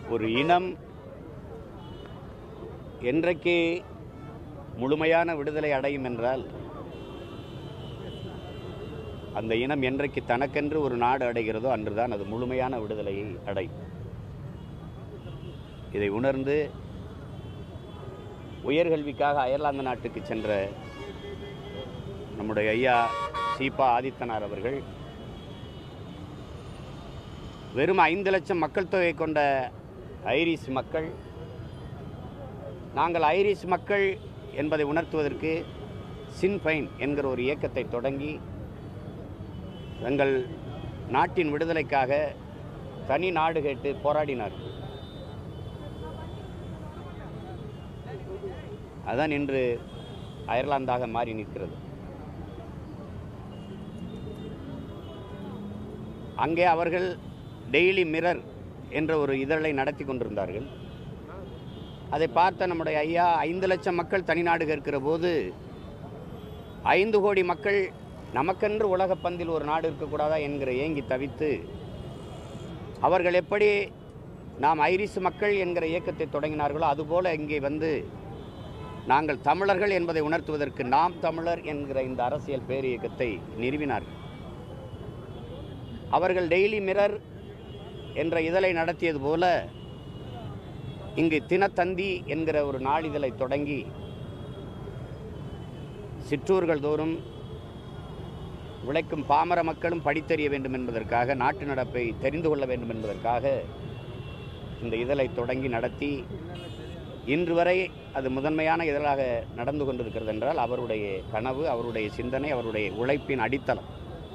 ஒரு இனம் என்றைக்கு முழுமையான விடுதலை அடையும் என்றால் அந்த இனம் என்றைக்கு தனக்கென்று ஒரு நாடு அடைகிறதோ அன்றுதான் அது முழுமையான விடுதலையை அடையும் இதை உணர்ந்து உயர்கல்விக்காக அயர்லாந்து நாட்டுக்கு சென்ற நம்முடைய ஐயா சீபா ஆதித்தனார் அவர்கள் வெறும் ஐந்து லட்சம் மக்கள் தொகை கொண்ட ஐரிஷ் மக்கள் நாங்கள் ஐரிஷ் மக்கள் என்பதை உணர்த்துவதற்கு சின்ஃபைன் என்கிற ஒரு இயக்கத்தை தொடங்கி தங்கள் நாட்டின் விடுதலைக்காக தனி நாடு கேட்டு போராடினார்கள் அதான் இன்று அயர்லாந்தாக மாறி நிற்கிறது அங்கே அவர்கள் டெய்லி மிரர் என்ற ஒரு இதழை நடத்தி கொண்டிருந்தார்கள் அதை பார்த்த நம்முடைய ஐயா ஐந்து லட்சம் மக்கள் தனிநாடு கேட்கிற போது ஐந்து கோடி மக்கள் நமக்கென்று உலகப் பந்தில் ஒரு நாடு இருக்கக்கூடாதா என்கிற ஏங்கி தவித்து அவர்கள் எப்படி நாம் ஐரிஷ் மக்கள் என்கிற இயக்கத்தை தொடங்கினார்களோ அதுபோல இங்கே வந்து நாங்கள் தமிழர்கள் என்பதை உணர்த்துவதற்கு நாம் தமிழர் என்கிற இந்த அரசியல் பேர் இயக்கத்தை நிறுவினார்கள் அவர்கள் டெய்லி மிரர் என்ற இதழை நடத்தியது போல இங்கு தினத்தந்தி என்கிற ஒரு நாளிதழை தொடங்கி சிற்றூர்கள் தோறும் உழைக்கும் பாமர மக்களும் படித்தறிய வேண்டும் என்பதற்காக நாட்டு நடப்பை தெரிந்து கொள்ள வேண்டும் என்பதற்காக இந்த இதழை தொடங்கி நடத்தி இன்று வரை அது முதன்மையான இதழாக நடந்து கொண்டிருக்கிறது என்றால் அவருடைய கனவு அவருடைய சிந்தனை அவருடைய உழைப்பின் அடித்தளம்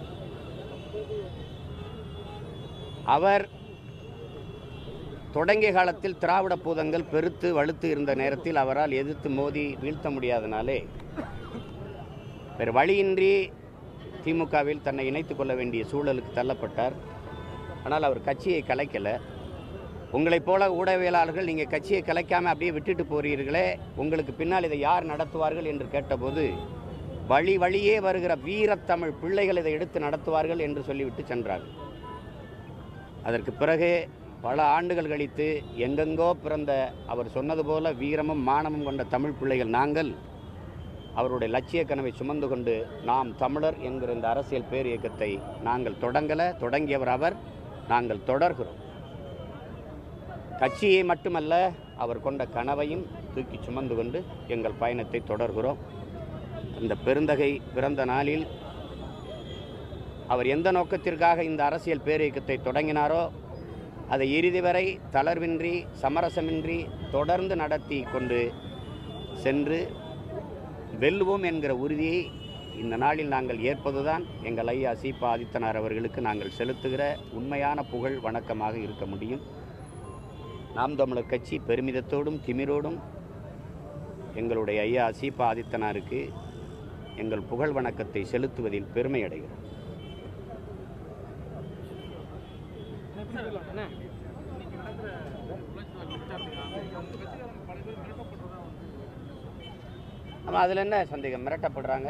அவர் தொடங்கிய காலத்தில் திராவிட பூதங்கள் பெருத்து வலுத்து இருந்த நேரத்தில் அவரால் எதிர்த்து மோதி வீழ்த்த முடியாதனாலே வேறு வழியின்றி திமுகவில் தன்னை இணைத்துக் கொள்ள வேண்டிய சூழலுக்கு தள்ளப்பட்டார் ஆனால் அவர் கட்சியை கலைக்கலை உங்களைப் போல ஊடகவியலாளர்கள் நீங்கள் கட்சியை கலைக்காமல் அப்படியே விட்டுட்டு போறீர்களே உங்களுக்கு பின்னால் இதை யார் நடத்துவார்கள் என்று கேட்டபோது வழி வழியே வருகிற வீரத்தமிழ் பிள்ளைகள் இதை எடுத்து நடத்துவார்கள் என்று சொல்லிவிட்டு சென்றார்கள் அதற்கு பிறகு பல ஆண்டுகள் கழித்து எங்கெங்கோ பிறந்த அவர் சொன்னது போல வீரமும் மானமும் கொண்ட தமிழ் பிள்ளைகள் நாங்கள் அவருடைய லட்சிய கனவை சுமந்து கொண்டு நாம் தமிழர் என்கிற இந்த அரசியல் பேர் இயக்கத்தை நாங்கள் தொடங்கலை தொடங்கியவர் அவர் நாங்கள் தொடர்கிறோம் கட்சியை மட்டுமல்ல அவர் கொண்ட கனவையும் தூக்கி சுமந்து கொண்டு எங்கள் பயணத்தை தொடர்கிறோம் இந்த பெருந்தகை பிறந்த நாளில் அவர் எந்த நோக்கத்திற்காக இந்த அரசியல் பேரியக்கத்தை தொடங்கினாரோ அதை இறுதி வரை தளர்வின்றி சமரசமின்றி தொடர்ந்து நடத்தி கொண்டு சென்று வெல்லுவோம் என்கிற உறுதியை இந்த நாளில் நாங்கள் ஏற்பதுதான் எங்கள் ஐயா சீபா ஆதித்தனார் அவர்களுக்கு நாங்கள் செலுத்துகிற உண்மையான புகழ் வணக்கமாக இருக்க முடியும் நாம் தமிழர் கட்சி பெருமிதத்தோடும் திமிரோடும் எங்களுடைய ஐயா சீபா ஆதித்தனாருக்கு எங்கள் புகழ் வணக்கத்தை செலுத்துவதில் பெருமை அடைகிறோம் ஆமாம் அதில் என்ன சந்தேகம் மிரட்டப்படுறாங்க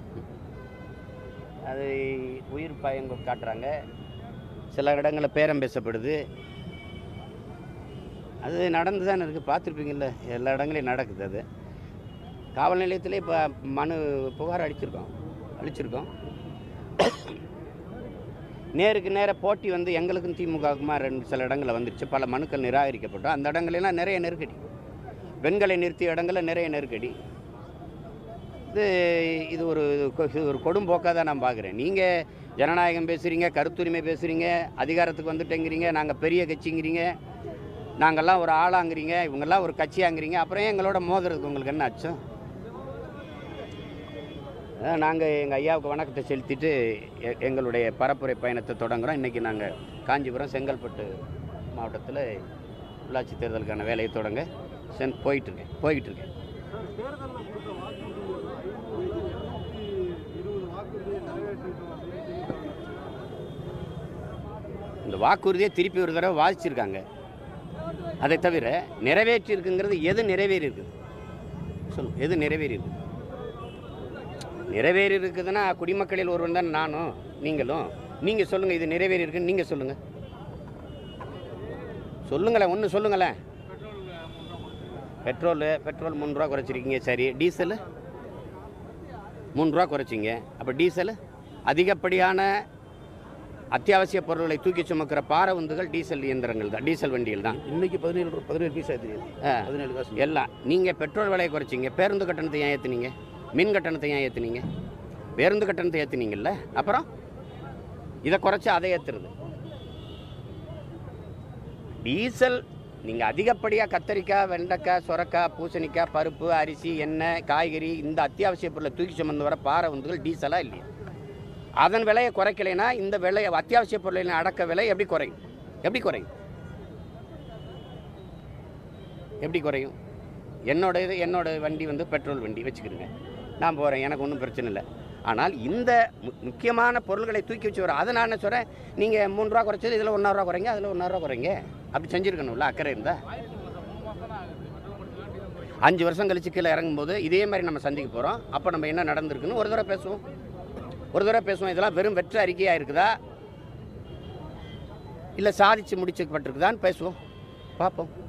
அது உயிர் பயங்க காட்டுறாங்க சில இடங்களில் பேரம் பேசப்படுது அது நடந்து தானே இருக்குது பார்த்துருப்பீங்கள்ல எல்லா இடங்களையும் நடக்குது அது காவல் நிலையத்திலே இப்போ மனு புகார் அளிச்சிருக்கோம் அளிச்சிருக்கோம் நேருக்கு நேர போட்டி வந்து எங்களுக்கும் திமுகவுக்குமா ரெண்டு சில இடங்களில் வந்துருச்சு பல மனுக்கள் நிராகரிக்கப்பட்டோம் அந்த இடங்களெல்லாம் நிறைய நெருக்கடி பெண்களை நிறுத்திய இடங்களில் நிறைய நெருக்கடி இது இது ஒரு கொ- இது ஒரு கொடும்போக்காக தான் நான் பார்க்குறேன் நீங்கள் ஜனநாயகம் பேசுகிறீங்க கருத்துரிமை பேசுகிறீங்க அதிகாரத்துக்கு வந்துட்டேங்கிறீங்க நாங்கள் பெரிய கட்சிங்கிறீங்க நாங்கள்லாம் ஒரு ஆளாங்கிறீங்க இவங்கெல்லாம் ஒரு கட்சியாங்கிறீங்க அப்புறம் ஏன் எங்களோட மோதுறதுக்கு உங்களுக்கு என்ன அச்சம் நாங்கள் எங்கள் ஐயாவுக்கு வணக்கத்தை செலுத்திட்டு எ- எங்களுடைய பரப்புரை பயணத்தை தொடங்குறோம் இன்றைக்கி நாங்கள் காஞ்சிபுரம் செங்கல்பட்டு மாவட்டத்தில் உள்ளாட்சி தேர்தலுக்கான வேலையை தொடங்க சென் போயிட்டுருக்கேன் போய்கிட்டு இருக்கேன் இந்த வாக்குறுதியை திருப்பி ஒரு தடவை வாசிச்சிருக்காங்க அதை தவிர நிறைவேற்றி இருக்குங்கிறது எது நிறைவேறி இருக்குது சொல்லு எது நிறைவேறி இருக்குது நிறைவேறி இருக்குதுன்னா குடிமக்களில் ஒருவன் தான் நானும் நீங்களும் நீங்கள் சொல்லுங்கள் இது நிறைவேறி இருக்குன்னு நீங்கள் சொல்லுங்கள் சொல்லுங்களேன் ஒன்று சொல்லுங்களேன் பெட்ரோலு பெட்ரோல் மூணு ரூபா குறைச்சிருக்கீங்க சரி டீசலு மூணு ரூபா குறைச்சிங்க அப்போ டீசலு அதிகப்படியான அத்தியாவசிய பொருட்களை தூக்கி சுமக்கிற பாறை உந்துகள் டீசல் இயந்திரங்கள் தான் டீசல் வண்டிகள் தான் இன்னைக்கு பதினேழு ரூ- பதினேழு பைசா தெரியுது ஆ. பதினேழு காசு எல்லாம் நீங்கள் பெட்ரோல் விலையை குறைச்சிங்க பேருந்து கட்டணத்தை ஏன் ஏற்றுனீங்க மின் கட்டணத்தை ஏன் ஏற்றுனீங்க பேருந்து கட்டணத்தை ஏற்றுனீங்கல்ல அப்புறம் இதை குறைச்சி அதை ஏற்றுறது டீசல் நீங்கள் அதிகப்படியாக கத்தரிக்காய் வெண்டைக்காய் சுரக்காய் பூசணிக்காய் பருப்பு அரிசி எண்ணெய் காய்கறி இந்த அத்தியாவசிய பொருளை தூக்கி சுமந்து வர பாறை உந்துகள் டீசலாக இல்லையா அதன் விலையை குறைக்கலைன்னா இந்த விலையை அத்தியாவசிய பொருளின் அடக்க விலை எப்படி குறையும் எப்படி குறையும் எப்படி குறையும் என்னோட இது என்னோட வண்டி வந்து பெட்ரோல் வண்டி வச்சுக்கிடுங்க நான் போகிறேன் எனக்கு ஒன்றும் பிரச்சனை இல்லை ஆனால் இந்த மு- முக்கியமான பொருள்களை தூக்கி வச்சு வர அதை நான் என்ன சொல்கிறேன் நீங்கள் மூணு ரூபா குறைச்சது இதில் ஒன்றா ரூபா குறைங்க அதில் ஒன்றா ரூபா குறைங்க அப்படி செஞ்சுருக்கணும்ல அக்கறை இருந்தா அஞ்சு வருஷம் கழிச்சு கீழே இறங்கும்போது இதே மாதிரி நம்ம சந்திக்க போகிறோம் அப்போ நம்ம என்ன நடந்திருக்குன்னு ஒரு தடவை பேசுவோம் ஒரு தடவை பேசுவோம் இதெல்லாம் வெறும் வெற்று அறிக்கையாக இருக்குதா இல்லை சாதிச்சு முடிச்சுப்பட்டிருக்குதான்னு பேசுவோம் பார்ப்போம்